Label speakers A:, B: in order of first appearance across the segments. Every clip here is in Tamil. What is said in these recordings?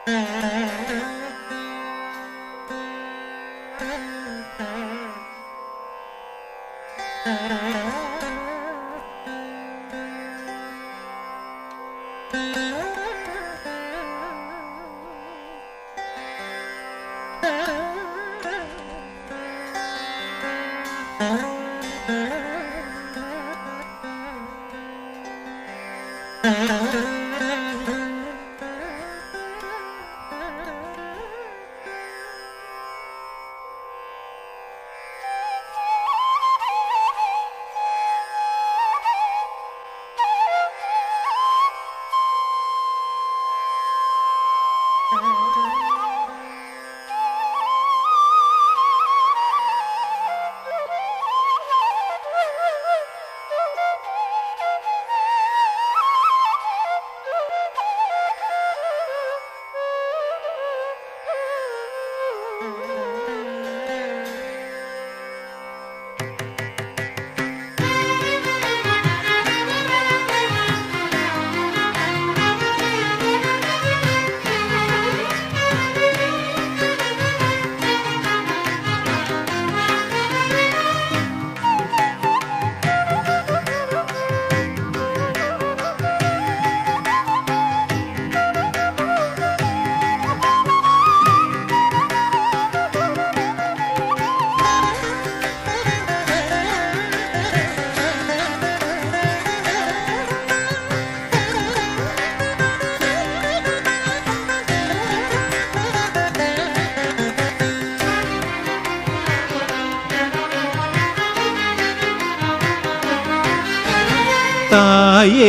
A: தாயே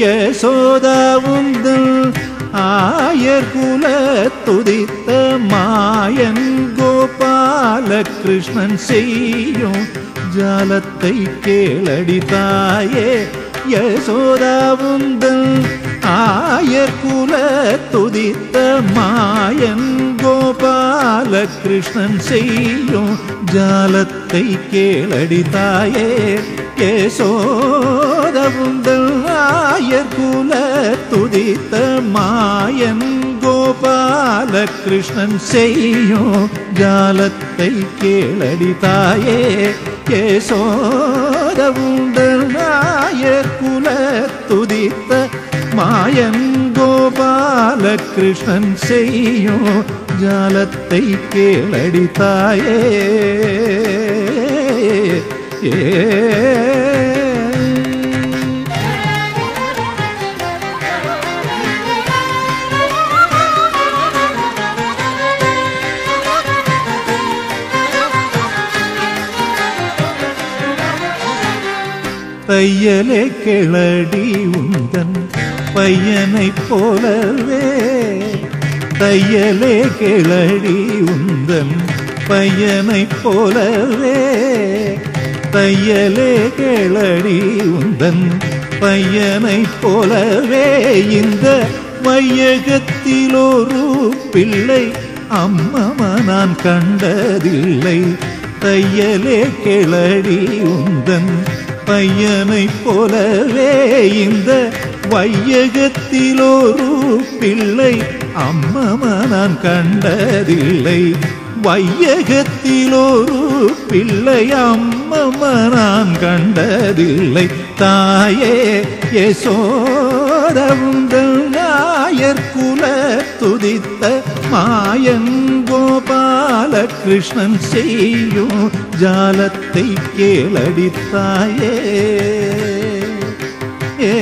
A: யசோதாவுந்தல் ஆயர் குல துதித்த மாயன் கோபால கிருஷ்ணன் செய்யும் ஜாலத்தை கேளடி தாயே யசோதாவுந்தல் ஆயர் குல துதித்த மாயன் கோபால கிருஷ்ணன் செய்யும் ஜாலத்தை கேளடி தாயே யசோதவுந்தல் ஆயர் குல துதித்த மாயன் கோபால கிருஷ்ணன் செய்யும் ஜாலத்தை கேளடி தாயே யசோதவுந்தல் ஆயர் குல துதித்த மாயன் கோபால கிருஷ்ணன் செய்யும் ஜாலத்தை கேளடி தாயே ஏ தையலே கிளடி உந்தன் பையனைப் போலவே தையலே கிளடி உந்தன் பையனைப் போலவே தையலே கிளடி உந்தன் பையனைப் போலவே இந்த வையகத்தில் ஒரு பிள்ளை அம்மமா நான் கண்டதில்லை தையலே கிளடி உந்தன் பையனைப் போலவே இந்த வையகத்தில் ஒரு பிள்ளை அம்மமா நான் கண்டதில்லை வையகத்தில் ஒரு பிள்ளை அம்மம்மா நான் கண்டதில்லை தாயே யசோதவுந்தல் நாயர் குல துதித்த மாயன் கோபால கிருஷ்ணன் செய்யும் ஜாலத்தை கேளடித்தாயே ஏ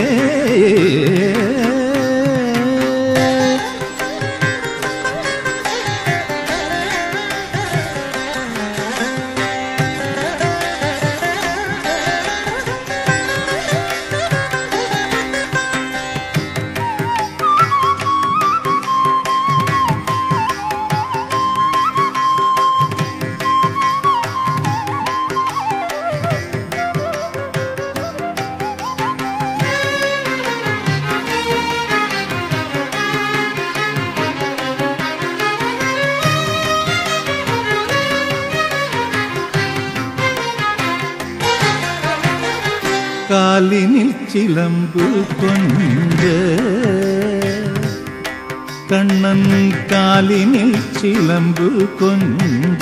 A: காலினில் சிலம்பு கொஞ்ச கண்ண கண்ணன் காலினில் சிலம்பு கொஞ்ச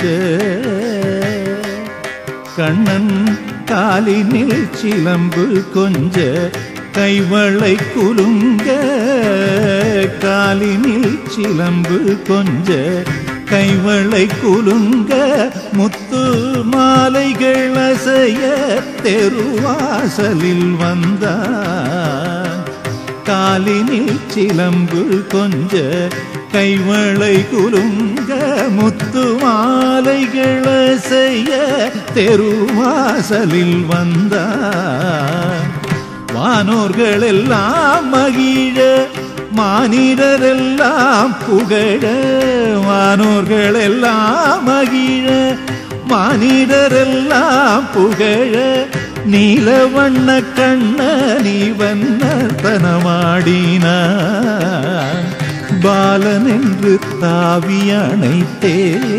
A: கண்ணன் காலினில் சிலம்பு கொஞ்ச கைவளை குலுங்க காலினில் சிலம்பு கொஞ்ச கைவளை குலுங்க முத்து மாலைகள் அசைய தெருவாசலில் வந்தான் காலினில் சிலம்பு கொஞ்ச கைவளை குலுங்க முத்து மாலைகள் செய்ய தெருவாசலில் வந்தார் வானோர்கள் எல்லாம் மகிழ மானிடரெல்லாம் புகழ வானோர்கள் எல்லாம் மகிழ மானிடரெல்லாம் புகழ நீல வண்ண கண்ண நீ வண்ணத்தனமாடினான் பாலன் என்று தாவி அணைத்தே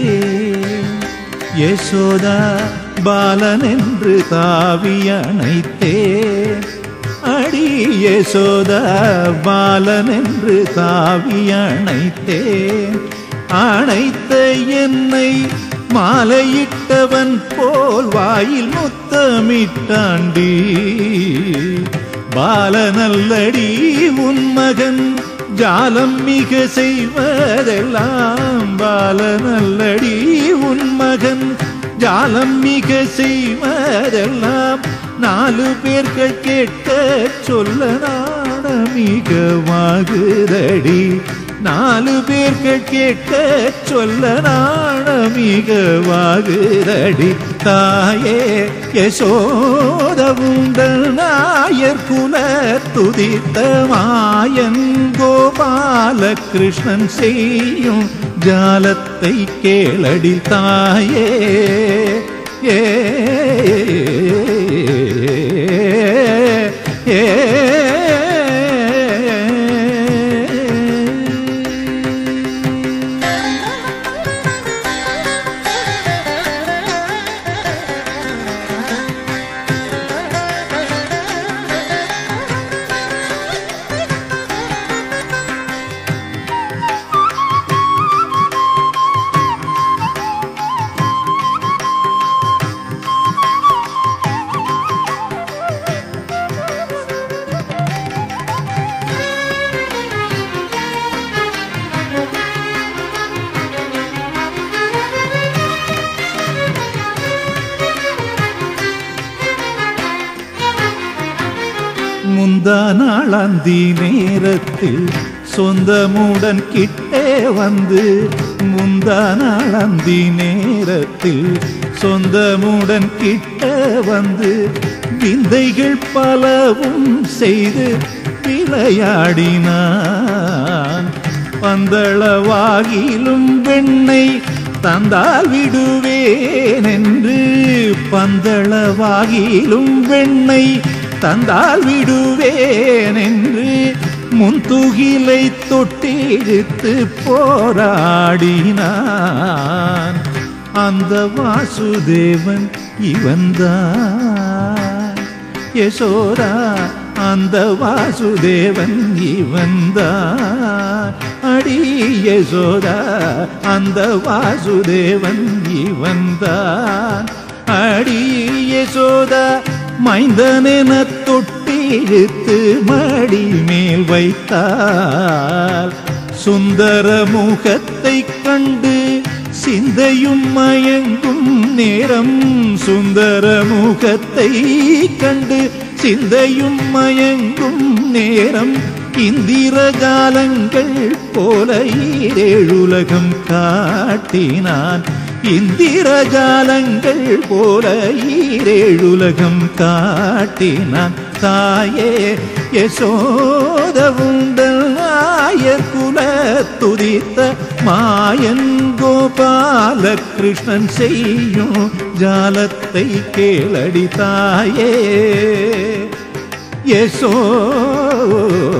A: யசோதா பாலன் என்று தாவி அணைத்தே அடி யசோதா பாலன் என்று தாவி அணைத்தே அணைத்த என்னை மாலையிட்டவன் போல் வாயில் முத்தமிட்டாண்டி பாலநல்லடி உன் மகன் ஜாலம் மிக செய்வதெல்லாம் பாலநல்லடி உன் மகன் ஜாலம் மிக செய்வதெல்லாம் நாலு பேர்கள் கேட்க சொல்ல நாட மிக வாகுதடி நாலு பேர்கள் கேட்க சொல்ல நாட மிக வாகுதடி தாயே யசோதவுண்டல் நாயர் குல துதித்த மாயன் கோபால கிருஷ்ணன் செய்யும் ஜாலத்தை கேளடி தாயே ஏ ஏ முந்தா நாளாந்தி நேரத்தில் சொந்தமுடன் கிட்டே வந்து முந்தா நாளாந்தி நேரத்தில் சொந்தமுடன் கிட்ட வந்து விந்தைகள் பலவும் செய்து விளையாடினான் பந்தளவாகிலும் வெண்ணை தந்தால் விடுவேன் என்று பந்தளவாகிலும் வெண்ணை தந்தால் விடுவேன் என்று முன்துகிலை தொட்டிழுத்து போராடினான் அந்த வாசுதேவன் இவன்தான் யசோதா அந்த வாசுதேவன் இவன்தான் அடி யசோதா அந்த வாசுதேவன் இவன்தான் அடி யசோதா மைந்தனென தொட்டிழுத்து மடி மேல் வைத்தால் சுந்தர முகத்தை கண்டு சிந்தையும் மயங்கும் நேரம் சுந்தர முகத்தை கண்டு சிந்தையும் மயங்கும் நேரம் இந்திர ஜாலங்கள் போல ஈரேழுலகம் காட்டினான் இந்திர ஜாலங்கள் போல ஈரேழுலகம் காட்டினான் தாயே யசோதவுண்டல் நாயர் குல துதித்த மாயன் கோபால கிருஷ்ணன் செய்யும் ஜாலத்தை கேளடி தாயே யசோ